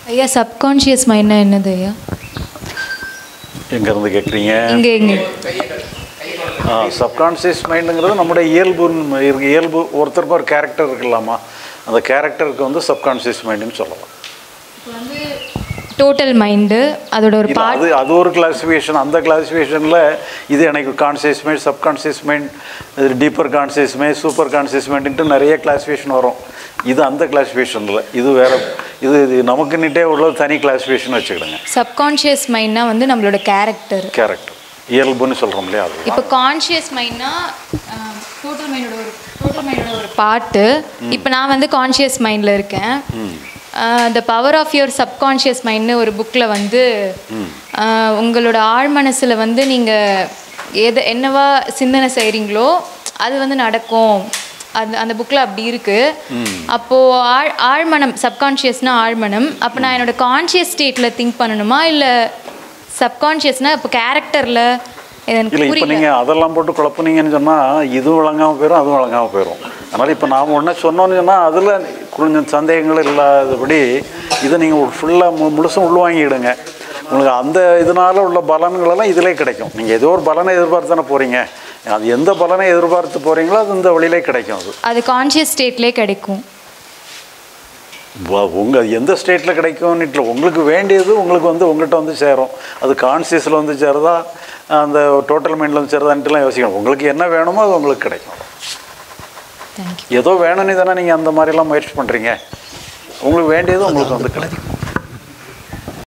ஐயா சப்கான்ஷியஸ் மைண்ட்னா என்னது ஐயா எங்கேருந்து கேட்குறீங்க இங்கே இங்கே சப்கான்ஷியஸ் மைண்டுங்கிறது நம்முடைய இயல்புன்னு இருக்கு இயல்பு ஒருத்தருக்கு ஒரு கேரக்டர் இருக்குல்லாமா அந்த கேரக்டருக்கு வந்து சப்கான்ஷியஸ் மைண்டுன்னு சொல்லலாம் டோட்டல் மைண்டு அதோட ஒரு இல்ல, பார்ட் அது அது ஒரு கிளாசிஃபிகேஷன் அந்த கிளாசிஃபிகேஷனில் இது எனக்கு கான்சியஸ் மைண்ட் சப்கான்சியஸ் மைண்ட் இது deeper conscious mind super conscious mind நிறைய கிளாசிஃபிகேஷன் வரும் இது அந்த கிளாசிஃபிகேஷனில் இது வேற இது இது நமக்குன்னுட்டே உள்ள தனி கிளாசிஃபிகேஷன் வச்சுக்கிடுங்க சப்கான்ஷியஸ் மைண்ட்னா வந்து நம்மளோட கேரக்டர் கேரக்டர் இயல்புன்னு சொல்கிறோம் இல்லையா அது இப்போ கான்ஷியஸ் மைண்ட்னா டோட்டல் மைண்டோட ஒரு டோட்டல் மைண்டோட ஒரு பாட்டு இப்போ நான் வந்து கான்ஷியஸ் மைண்டில் இருக்கேன் the power of your subconscious மைண்ட்னு ஒரு புக்கில் வந்து ஆஹ், உங்களோட ஆழ் மனசில் வந்து நீங்கள் எது என்னவா சிந்தனை செய்கிறீங்களோ அது வந்து நடக்கும் அது அந்த புக்கில் அப்படி இருக்குது அப்போது ஆழ் ஆழ்மனம் சப்கான்ஷியஸ்னா ஆழ்மனம் அப்போ நான் என்னோட கான்ஷியஸ் ஸ்டேட்டில் திங்க் பண்ணணுமா இல்லை சப்கான்ஷியஸ்னால் இப்போ கேரக்டரில் இல்லை எனக்கு இப்போ புரியல நீங்கள் அதெல்லாம் போட்டு குழப்புனீங்கன்னு சொன்னால் இதுவும் விளங்காமல் போயிடும் அதுவும் விளங்காமல் போயிடும் அதனால் இப்போ நாம் ஒன்றை சொன்னோன்னு சொன்னால் அதில் கொஞ்சம் சந்தேகங்கள் இல்லாதபடி இதை நீங்கள் ஃபுல்லாக மு முழுசும் உள்வாங்கிடுங்க உங்களுக்கு அந்த இதனால உள்ள பலன்களெல்லாம் இதிலே கிடைக்கும் நீங்கள் ஏதோ ஒரு பலனை எதிர்பார்த்து தானே போகிறீங்க அது எந்த பலனை எதிர்பார்த்து போகிறீங்களோ அது இந்த வழியிலே கிடைக்கும் அது அது கான்ஷியஸ் ஸ்டேட்லேயே கிடைக்கும் உங்கள் எந்த ஸ்டேட்டில் கிடைக்கும்னு இல்லை உங்களுக்கு வேண்டியது உங்களுக்கு வந்து உங்கள்கிட்ட வந்து சேரும் அது கான்சியஸில் வந்து சேருதா அந்த டோட்டல் மைண்டில் வந்து சேருதான்ட்டுலாம் யோசிக்கணும் உங்களுக்கு என்ன வேணுமோ அது உங்களுக்கு கிடைக்கும் தேங்க்யூ ஏதோ வேணும்னு தானே நீங்கள் அந்த மாதிரிலாம் முயற்சி பண்ணுறீங்க உங்களுக்கு வேண்டியது உங்களுக்கு வந்து கிடைக்கும்